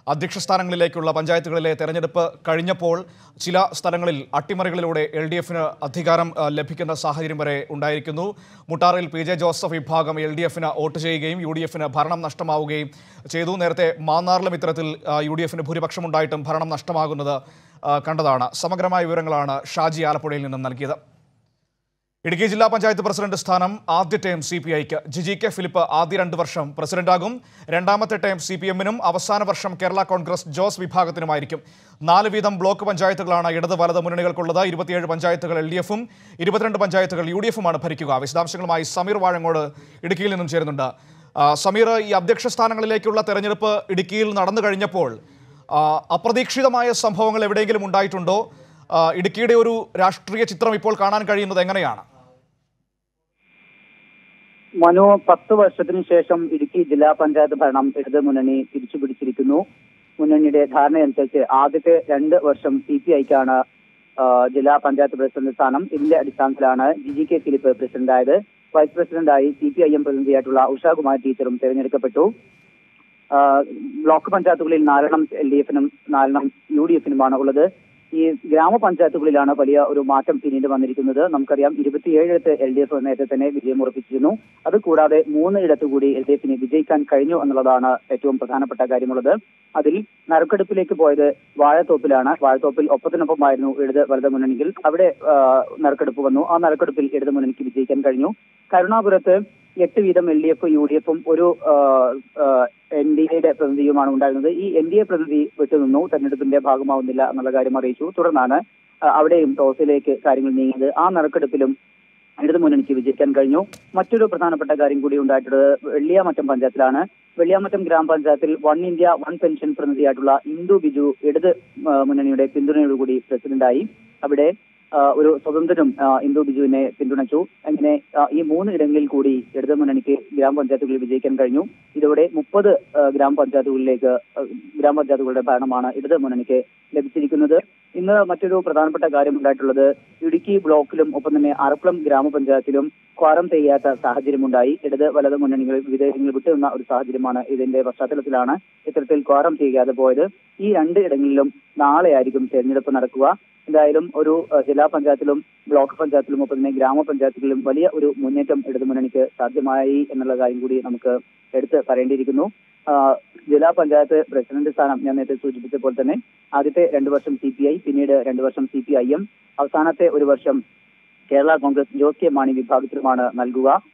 അധ്യക്ഷ സ്ഥാനങ്ങളിലേക്കുള്ള പഞ്ചായത്തുകളിലെ തെരഞ്ഞെടുപ്പ് കഴിഞ്ഞപ്പോൾ ചില സ്ഥലങ്ങളിൽ അട്ടിമറികളിലൂടെ എൽ ഡി എഫിന് അധികാരം ആ, ലഭിക്കുന്ന സാഹചര്യം വരെ ഉണ്ടായിരിക്കുന്നു മുട്ടാറിൽ പി ജെ ജോസഫ് വിഭാഗം എൽ ഡി എഫിന് വോട്ട് ചെയ്യുകയും യു ഡി എഫിന് ഭരണം നഷ്ടമാവുകയും ചെയ്തു നേരത്തെ മാന്നാറിലും ഇത്തരത്തിൽ ആ, യു ഡി എഫിന് ഭൂരിപക്ഷമുണ്ടായിട്ടും ഭരണം നഷ്ടമാകുന്നത് ആ, കണ്ടതാണ് സമഗ്രമായ വിവരങ്ങളാണ് ഷാജി ആലപ്പുഴയിൽ നിന്നും നൽകിയത് ഇടുക്കി ജില്ലാ പഞ്ചായത്ത് പ്രസിഡന്റ് സ്ഥാനം ആദ്യ ടേം സി പി ഐക്ക് ജിജി കെ ഫിലിപ്പ് ആദ്യ രണ്ട് വർഷം പ്രസിഡന്റാകും രണ്ടാമത്തെ ടേം സി പി എമ്മിനും അവസാന വർഷം കേരള കോൺഗ്രസ് ജോസ് വിഭാഗത്തിനുമായിരിക്കും നാല് വീതം ബ്ലോക്ക് പഞ്ചായത്തുകളാണ് ഇടത് വലത് മുന്നണികൾക്കുള്ളത് ഇരുപത്തിയേഴ് പഞ്ചായത്തുകൾ എൽ ഡി എഫും ഇരുപത്തിരണ്ട് പഞ്ചായത്തുകൾ യു ഡി എഫുമാണ് ഭരിക്കുക വിശദാംശങ്ങളുമായി സമീർ വാഴങ്ങോട് ഇടുക്കിയിൽ നിന്നും ചേരുന്നുണ്ട് ആ, സമീർ ഈ അധ്യക്ഷ സ്ഥാനങ്ങളിലേക്കുള്ള തെരഞ്ഞെടുപ്പ് ഇടുക്കിയിൽ നടന്നു കഴിഞ്ഞപ്പോൾ ആ, അപ്രതീക്ഷിതമായ സംഭവങ്ങൾ എവിടെയെങ്കിലും ഉണ്ടായിട്ടുണ്ടോ ആ, ഇടുക്കിയുടെ ഒരു രാഷ്ട്രീയ ചിത്രം ഇപ്പോൾ കാണാൻ കഴിയുന്നത് എങ്ങനെയാണ് മനു പത്ത് വർഷത്തിനു ശേഷം ഇടുക്കി ജില്ലാ പഞ്ചായത്ത് ഭരണം ഇടത് മുന്നണി തിരിച്ചുപിടിച്ചിരിക്കുന്നു മുന്നണിയുടെ ധാരണയനുസരിച്ച് ആദ്യത്തെ രണ്ട് വർഷം സി പി ഐക്കാണ് ജില്ലാ പഞ്ചായത്ത് പ്രസിഡന്റ് സ്ഥാനം ഇതിന്റെ അടിസ്ഥാനത്തിലാണ് ജി ജി കെ ഫിലിപ്പ് പ്രസിഡന്റായത് വൈസ് പ്രസിഡന്റായി സി പി ഐ എം പ്രതിനിധിയായിട്ടുള്ള ഉഷാകുമാർ ടീച്ചറും തെരഞ്ഞെടുക്കപ്പെട്ടു ആ, ബ്ലോക്ക് പഞ്ചായത്തുകളിൽ നാലെണ്ണം എൽ ഡി എഫിനും നാലെണ്ണം യു ഡി എഫിനുമാണ് ഉള്ളത് ഈ ഗ്രാമപഞ്ചായത്തുകളിലാണ് വലിയ ഒരു മാറ്റം പിന്നീട് വന്നിരിക്കുന്നത് നമുക്കറിയാം ഇരുപത്തിയേഴിടത്ത് എൽ ഡി എഫ് നേരത്തെ തന്നെ വിജയം ഉറപ്പിച്ചിരുന്നു അത് കൂടാതെ മൂന്ന് ഇടത്ത് കൂടി എൽ ഡി എഫിന് വിജയിക്കാൻ കഴിഞ്ഞു എന്നുള്ളതാണ് ഏറ്റവും പ്രധാനപ്പെട്ട കാര്യമുള്ളത് അതിൽ നറുക്കെടുപ്പിലേക്ക് പോയത് വാഴത്തോപ്പിലാണ് വാഴത്തോപ്പിൽ ഒപ്പത്തിനൊപ്പമായിരുന്നു ഇടത് വലത് മുന്നണിയിൽ അവിടെ ആ, നറുക്കെടുപ്പ് വന്നു ആ നറുക്കെടുപ്പിൽ ഇടത് മുന്നണിക്ക് വിജയിക്കാൻ കഴിഞ്ഞു കരുണാപുരത്ത് എട്ട് വീതം L D F U D എഫും ഒരു എൻ ഡി എയുടെ പ്രതിനിധിയുമാണ് ഉണ്ടായിരുന്നത് ഈ എൻ ഡി എ പ്രതിനിധി വിട്ടുനിന്നു തെരഞ്ഞെടുപ്പിന്റെ ഭാഗമാവുന്നില്ല എന്നുള്ള കാര്യം അറിയിച്ചു തുടർന്നാണ് ആ, അവിടെയും ടോസിലേക്ക് കാര്യങ്ങൾ നീങ്ങിയത് ആ നറുക്കെടുപ്പിലും ഇടതു മുന്നണിക്ക് വിജയിക്കാൻ കഴിഞ്ഞു മറ്റൊരു പ്രധാനപ്പെട്ട കാര്യം കൂടി ഉണ്ടായിട്ടുള്ളത് വെള്ളിയാമറ്റം പഞ്ചായത്തിലാണ് വെള്ളിയാമറ്റം ഗ്രാമപഞ്ചായത്തിൽ വൺ ഇന്ത്യ വൺ പെൻഷൻ പ്രതിനിധിയായിട്ടുള്ള ഇന്ദു ബിജു ഇടത് ആ, മുന്നണിയുടെ പിന്തുണയോടുകൂടി പ്രസിഡന്റായി അവിടെ ആ, ഒരു സ്വതന്ത്രനും ആ, ഇന്ദു ബിജുവിനെ പിന്തുണച്ചു അങ്ങനെ ആ, ഈ മൂന്ന് ഇടങ്ങളിൽ കൂടി ഇടതു മുന്നണിക്ക് ഗ്രാമപഞ്ചായത്തുകളിൽ വിജയിക്കാൻ കഴിഞ്ഞു ഇതോടെ മുപ്പത് ഗ്രാമപഞ്ചായത്തുകളിലേക്ക് ആ, ഗ്രാമപഞ്ചായത്തുകളുടെ ഭരണമാണ് ഇടത് മുന്നണിക്ക് ലഭിച്ചിരിക്കുന്നത് ഇന്ന് മറ്റൊരു പ്രധാനപ്പെട്ട കാര്യം ഉണ്ടായിട്ടുള്ളത് ഇടുക്കി ബ്ലോക്കിലും ഒപ്പം തന്നെ അറക്കുളം ഗ്രാമപഞ്ചായത്തിലും ക്വാറം ചെയ്യാത്ത സാഹചര്യമുണ്ടായി ഇടത് വലത് മുന്നണികൾ വിവിധ ഇടങ്ങളിൽ വിട്ടുനിന്ന ഒരു സാഹചര്യമാണ് ഇതിന്റെ പശ്ചാത്തലത്തിലാണ് ഇത്തരത്തിൽ ക്വാറം ചെയ്യാതെ പോയത് ഈ രണ്ട് ഇടങ്ങളിലും നാളെയായിരിക്കും തെരഞ്ഞെടുപ്പ് നടക്കുക എന്തായാലും ഒരു ഏഹ്, ജില്ലാ പഞ്ചായത്തിലും ബ്ലോക്ക് പഞ്ചായത്തിലും ഒപ്പം തന്നെ ഗ്രാമപഞ്ചായത്തുകളിലും വലിയ ഒരു മുന്നേറ്റം ഇടതു മുന്നണിക്ക് സാധ്യമായി എന്നുള്ള കാര്യം കൂടി നമുക്ക് എടുത്ത് പറയേണ്ടിയിരിക്കുന്നു ആ, ജില്ലാ പഞ്ചായത്ത് പ്രസിഡന്റ് സ്ഥാനം ഞാൻ നേരത്തെ സൂചിപ്പിച്ചപ്പോൾ തന്നെ ആദ്യത്തെ രണ്ടു വർഷം സി പി ഐ പിന്നീട് രണ്ടു വർഷം സി പി ഐ എം അവസാനത്തെ ഒരു വർഷം കേരള കോൺഗ്രസ് ജോസ് കെ മാണി വിഭാഗത്തിലുമാണ് നൽകുക